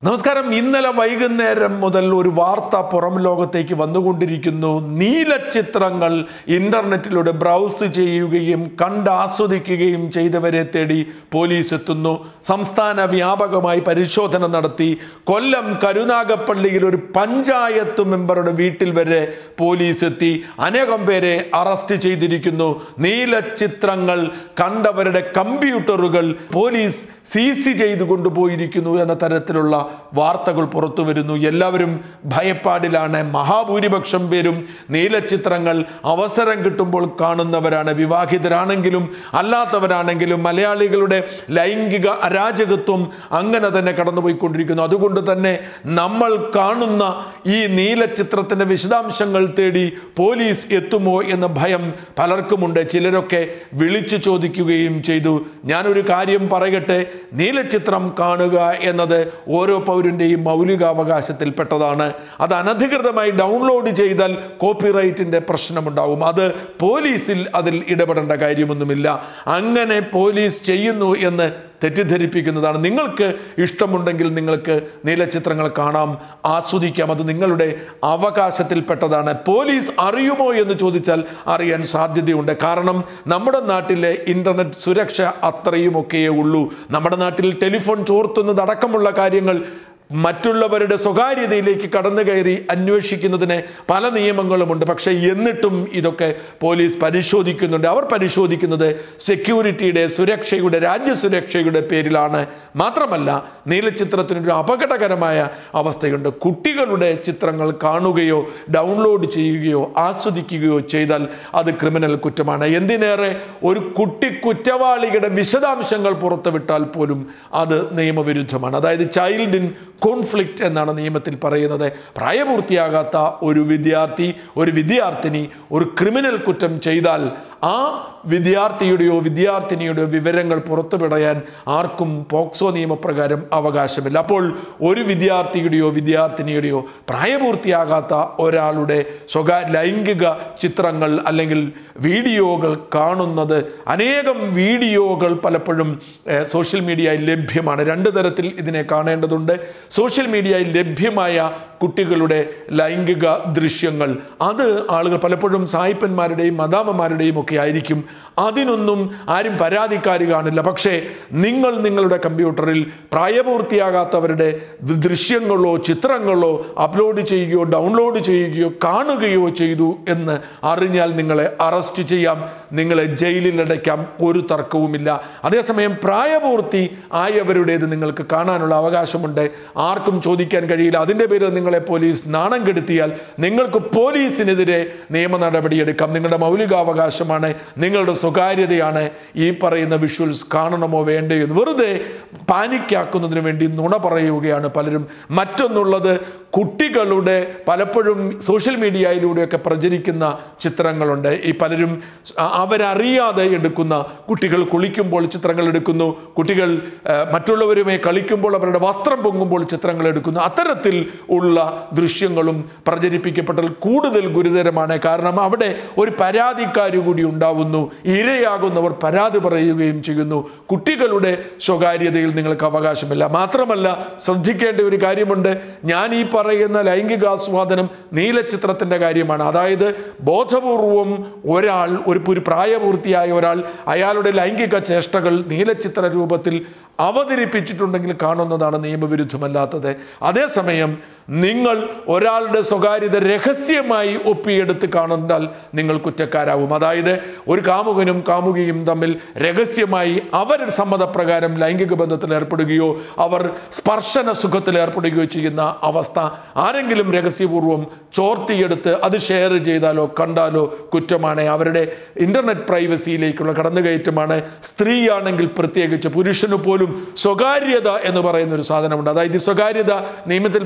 നമസ്കാരം ഇന്നലെ വൈകുന്നേരം മുതൽ ഒരു വാർത്ത പുറം ലോകത്തേക്ക് വന്നുകൊണ്ടിരിക്കുന്നു നീലച്ചിത്രങ്ങൾ ഇന്റർനെറ്റിലൂടെ ബ്രൗസ് ചെയ്യുകയും കണ്ട് ആസ്വദിക്കുകയും ചെയ്തവരെ തേടി പോലീസ് എത്തുന്നു സംസ്ഥാന വ്യാപകമായി പരിശോധന നടത്തി കൊല്ലം കരുനാഗപ്പള്ളിയിൽ ഒരു പഞ്ചായത്ത് മെമ്പറുടെ വീട്ടിൽ വരെ പോലീസ് എത്തി അനേകം പേരെ അറസ്റ്റ് ചെയ്തിരിക്കുന്നു നീലച്ചിത്രങ്ങൾ കണ്ടവരുടെ കമ്പ്യൂട്ടറുകൾ പോലീസ് സീസ് ചെയ്തു കൊണ്ടുപോയിരിക്കുന്നു എന്ന തരത്തിലുള്ള വാർത്തകൾ പുറത്തു വരുന്നു എല്ലാവരും ഭയപ്പാടിലാണ് മഹാഭൂരിപക്ഷം പേരും നീലച്ചിത്രങ്ങൾ അവസരം കിട്ടുമ്പോൾ കാണുന്നവരാണ് വിവാഹിതരാണെങ്കിലും അല്ലാത്തവരാണെങ്കിലും മലയാളികളുടെ ലൈംഗിക അരാജകത്വം അങ്ങനെ തന്നെ കടന്നുപോയിക്കൊണ്ടിരിക്കുന്നു അതുകൊണ്ട് തന്നെ നമ്മൾ കാണുന്ന ഈ നീലച്ചിത്രത്തിന്റെ വിശദാംശങ്ങൾ തേടി പോലീസ് എത്തുമോ എന്ന ഭയം പലർക്കുമുണ്ട് ചിലരൊക്കെ വിളിച്ചു ചോദിക്കുകയും ചെയ്തു ഞാനൊരു കാര്യം പറയട്ടെ നീലച്ചിത്രം കാണുക എന്നത് ഓരോ പൗരൻ്റെയും മൗലികാവകാശത്തിൽപ്പെട്ടതാണ് അത് അനധികൃതമായി ഡൗൺലോഡ് ചെയ്താൽ കോപ്പിറൈറ്റിൻ്റെ പ്രശ്നമുണ്ടാവും അത് പോലീസിൽ അതിൽ ഇടപെടേണ്ട കാര്യമൊന്നുമില്ല അങ്ങനെ പോലീസ് ചെയ്യുന്നു എന്ന് തെറ്റിദ്ധരിപ്പിക്കുന്നതാണ് നിങ്ങൾക്ക് ഇഷ്ടമുണ്ടെങ്കിൽ നിങ്ങൾക്ക് നീലച്ചിത്രങ്ങൾ കാണാം ആസ്വദിക്കാം അത് നിങ്ങളുടെ അവകാശത്തിൽപ്പെട്ടതാണ് പോലീസ് അറിയുമോ എന്ന് ചോദിച്ചാൽ അറിയാൻ സാധ്യതയുണ്ട് കാരണം നമ്മുടെ നാട്ടിലെ ഇൻ്റർനെറ്റ് സുരക്ഷ അത്രയുമൊക്കെയേ ഉള്ളൂ നമ്മുടെ നാട്ടിൽ ടെലിഫോൺ ചോർത്തുന്നത് അടക്കമുള്ള കാര്യങ്ങൾ മറ്റുള്ളവരുടെ സ്വകാര്യതയിലേക്ക് കടന്നു കയറി അന്വേഷിക്കുന്നതിന് പല നിയമങ്ങളുമുണ്ട് പക്ഷേ എന്നിട്ടും ഇതൊക്കെ പോലീസ് പരിശോധിക്കുന്നുണ്ട് അവർ പരിശോധിക്കുന്നത് സെക്യൂരിറ്റിയുടെ സുരക്ഷയുടെ രാജ്യസുരക്ഷയുടെ പേരിലാണ് മാത്രമല്ല നീലച്ചിത്രത്തിനൊരു അപകടകരമായ അവസ്ഥയുണ്ട് കുട്ടികളുടെ ചിത്രങ്ങൾ കാണുകയോ ഡൗൺലോഡ് ചെയ്യുകയോ ആസ്വദിക്കുകയോ ചെയ്താൽ അത് ക്രിമിനൽ കുറ്റമാണ് എന്തിനേറെ ഒരു കുട്ടി കുറ്റവാളിയുടെ വിശദാംശങ്ങൾ പുറത്തുവിട്ടാൽ പോലും അത് നിയമവിരുദ്ധമാണ് അതായത് ചൈൽഡ് ഇൻ കോൺഫ്ലിക്റ്റ് എന്നാണ് നിയമത്തിൽ പറയുന്നത് പ്രായപൂർത്തിയാകാത്ത ഒരു വിദ്യാർത്ഥി ഒരു വിദ്യാർത്ഥിനി ഒരു ക്രിമിനൽ കുറ്റം ചെയ്താൽ ആ വിദ്യാർത്ഥിയുടെയോ വിദ്യാർത്ഥിനിയുടെയോ വിവരങ്ങൾ പുറത്തുവിടയാൻ ആർക്കും പോക്സോ നിയമപ്രകാരം അവകാശമില്ല അപ്പോൾ ഒരു വിദ്യാർത്ഥിയുടെയോ വിദ്യാർത്ഥിനിയുടെയോ പ്രായപൂർത്തിയാകാത്ത ഒരാളുടെ സ്വകാ ലൈംഗിക ചിത്രങ്ങൾ അല്ലെങ്കിൽ വീഡിയോകൾ കാണുന്നത് അനേകം വീഡിയോകൾ പലപ്പോഴും ഏഹ്, സോഷ്യൽ മീഡിയയിൽ ലഭ്യമാണ് രണ്ട് തരത്തിൽ ഇതിനെ കാണേണ്ടതുണ്ട് സോഷ്യൽ മീഡിയയിൽ ലഭ്യമായ കുട്ടികളുടെ ലൈംഗിക ദൃശ്യങ്ങൾ അത് ആളുകൾ പലപ്പോഴും സായിപ്പന്മാരുടെയും മദാമമാരുടെയും ഒക്കെ ആയിരിക്കും അതിനൊന്നും ആരും പരാതിക്കാരി കാണില്ല പക്ഷേ നിങ്ങൾ നിങ്ങളുടെ കമ്പ്യൂട്ടറിൽ പ്രായപൂർത്തിയാകാത്തവരുടെ ദ് ദൃശ്യങ്ങളോ ചിത്രങ്ങളോ അപ്ലോഡ് ചെയ്യുകയോ ഡൗൺലോഡ് ചെയ്യുകയോ കാണുകയോ ചെയ്തു എന്ന് അറിഞ്ഞാൽ നിങ്ങളെ അറസ്റ്റ് ചെയ്യാം നിങ്ങളെ ജയിലിൽ അടയ്ക്കാം ഒരു തർക്കവുമില്ല അതേസമയം പ്രായപൂർത്തി ആയവരുടേത് നിങ്ങൾക്ക് കാണാനുള്ള അവകാശമുണ്ട് ആർക്കും ചോദിക്കാൻ കഴിയില്ല അതിൻ്റെ പേരിൽ നിങ്ങളെ പോലീസ് നാണം കെടുത്തിയാൽ നിങ്ങൾക്ക് പോലീസിനെതിരെ നിയമ നടപടിയെടുക്കാം നിങ്ങളുടെ മൗലികാവകാശമാണ് നിങ്ങളുടെ സ്വകാര്യതയാണ് ഈ പറയുന്ന വിഷ്വൽസ് കാണണമോ വേണ്ടയോ എന്ന് വെറുതെ പാനിക്കാക്കുന്നതിന് വേണ്ടി നുണ പറയുകയാണ് പലരും മറ്റൊന്നുള്ളത് കുട്ടികളുടെ പലപ്പോഴും സോഷ്യൽ മീഡിയയിലൂടെയൊക്കെ പ്രചരിക്കുന്ന ചിത്രങ്ങളുണ്ട് ഈ പലരും അ- അവരറിയാതെ എടുക്കുന്ന കുട്ടികൾ കുളിക്കുമ്പോൾ ചിത്രങ്ങൾ എടുക്കുന്നു കുട്ടികൾ ആ, മറ്റുള്ളവരുമായി കളിക്കുമ്പോൾ അവരുടെ വസ്ത്രം പൊങ്ങുമ്പോൾ ചിത്രങ്ങൾ എടുക്കുന്നു അത്തരത്തിൽ ഉള്ള ദൃശ്യങ്ങളും പ്രചരിപ്പിക്കപ്പെട്ടാൽ കൂടുതൽ ഗുരുതരമാണ് കാരണം അവിടെ ഒരു പരാതിക്കാരി കൂടി ഉണ്ടാവുന്നു ഇരയാകുന്നവർ പരാതി പറയുകയും ചെയ്യുന്നു കുട്ടികളുടെ സ്വകാര്യതയിൽ നിങ്ങൾക്ക് അവകാശമില്ല മാത്രമല്ല ശ്രദ്ധിക്കേണ്ട ഒരു കാര്യമുണ്ട് ഞാൻ ഈ പറയുന്ന ലൈംഗികാസ്വാദനം നീലച്ചിത്രത്തിന്റെ കാര്യമാണ് അതായത് ബോധപൂർവം ഒരാൾ ഒരു ഒരു പ്രായപൂർത്തിയായ ഒരാൾ അയാളുടെ ലൈംഗിക ചേഷ്ടകൾ നീലച്ചിത്ര രൂപത്തിൽ അവതരിപ്പിച്ചിട്ടുണ്ടെങ്കിൽ കാണുന്നതാണ് നിയമവിരുദ്ധമല്ലാത്തത് അതേസമയം നിങ്ങൾ ഒരാളുടെ സ്വകാര്യത രഹസ്യമായി ഒപ്പിയെടുത്ത് കാണുന്നാൽ നിങ്ങൾ കുറ്റക്കാരാവും അതായത് ഒരു കാമുകനും കാമുകിയും തമ്മിൽ രഹസ്യമായി അവർ സമ്മതപ്രകാരം ലൈംഗിക ബന്ധത്തിൽ ഏർപ്പെടുകയോ അവർ സ്പർശന സുഖത്തിൽ ഏർപ്പെടുകയോ ചെയ്യുന്ന അവസ്ഥ ആരെങ്കിലും രഹസ്യപൂർവ്വം ചോർത്തിയെടുത്ത് അത് ഷെയർ ചെയ്താലോ കണ്ടാലോ കുറ്റമാണ് അവരുടെ ഇന്റർനെറ്റ് പ്രൈവസിയിലേക്കുള്ള കടന്നുകയറ്റമാണ് സ്ത്രീയാണെങ്കിൽ പ്രത്യേകിച്ച് പുരുഷന് പോലും സ്വകാര്യത എന്ന് പറയുന്ന ഒരു സാധനമുണ്ട് അതായത് ഈ സ്വകാര്യത നിയമത്തിൽ പറയുന്നത്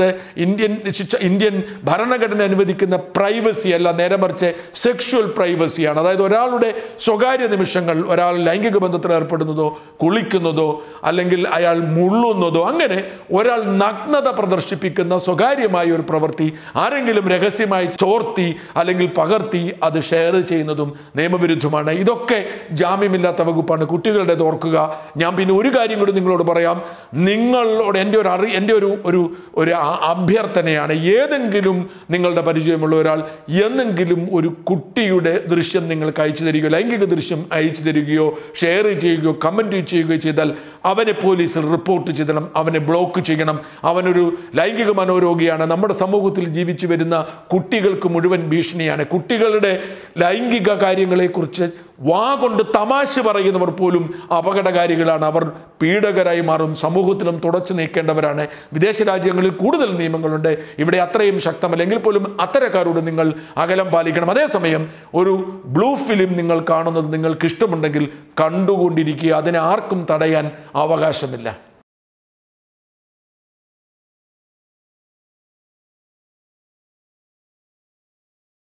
നമ്മുടെ ഇന്ത്യൻ ശിക്ഷ ഇന്ത്യൻ ഭരണഘടന അനുവദിക്കുന്ന പ്രൈവസി അല്ല നേരെ മറിച്ച് സെക്ഷുവൽ പ്രൈവസിയാണ് അതായത് ഒരാളുടെ സ്വകാര്യ നിമിഷങ്ങൾ ഒരാൾ ലൈംഗിക ബന്ധത്തിൽ ഏർപ്പെടുന്നതോ കുളിക്കുന്നതോ അല്ലെങ്കിൽ അയാൾ മുള്ളുന്നതോ അങ്ങനെ ഒരാൾ നഗ്നത പ്രദർശിപ്പിക്കുന്ന സ്വകാര്യമായ ഒരു പ്രവൃത്തി ആരെങ്കിലും രഹസ്യമായി ചോർത്തി അല്ലെങ്കിൽ പകർത്തി അത് ഷെയർ ചെയ്യുന്നതും നിയമവിരുദ്ധമാണ് ഇതൊക്കെ ജാമ്യമില്ലാത്ത വകുപ്പാണ് കുട്ടികളുടേത് ഓർക്കുക ഞാൻ പിന്നെ ഒരു കാര്യം കൂടി നിങ്ങളോട് പറയാം നിങ്ങളോട് എൻ്റെ ഒരു അറി എൻ്റെ ഒരു ഒരു ഒരു ആ- അഭ്യർത്ഥനയാണ് ഏതെങ്കിലും നിങ്ങളുടെ പരിചയമുള്ള ഒരാൾ എന്നെങ്കിലും ഒരു കുട്ടിയുടെ ദൃശ്യം നിങ്ങൾക്ക് അയച്ചു തരികയോ ലൈംഗിക ദൃശ്യം അയച്ചു തരികയോ ഷെയർ ചെയ്യുകയോ കമൻറ്റ് ചെയ്യുകയോ ചെയ്താൽ അവനെ പോലീസിൽ റിപ്പോർട്ട് ചെയ്യണം അവനെ ബ്ലോക്ക് ചെയ്യണം അവനൊരു ലൈംഗിക മനോരോഗിയാണ് നമ്മുടെ സമൂഹത്തിൽ ജീവിച്ചു വരുന്ന കുട്ടികൾക്ക് മുഴുവൻ ഭീഷണിയാണ് കുട്ടികളുടെ ലൈംഗിക കാര്യങ്ങളെക്കുറിച്ച് വാ കൊണ്ട് തമാശ പറയുന്നവർ പോലും അപകടകാരികളാണ് അവർ പീഡകരായി മാറും സമൂഹത്തിലും തുടച്ചു നീക്കേണ്ടവരാണ് വിദേശ രാജ്യങ്ങളിൽ കൂടുതൽ നിയമങ്ങളുണ്ട് ഇവിടെ അത്രയും ശക്തമല്ല എങ്കിൽ പോലും അത്തരക്കാരോട് നിങ്ങൾ അകലം പാലിക്കണം അതേസമയം ഒരു ബ്ലൂ ഫിലിം നിങ്ങൾ കാണുന്നത് നിങ്ങൾക്ക് ഇഷ്ടമുണ്ടെങ്കിൽ കണ്ടുകൊണ്ടിരിക്കുക അതിനെ ആർക്കും തടയാൻ അവകാശമില്ല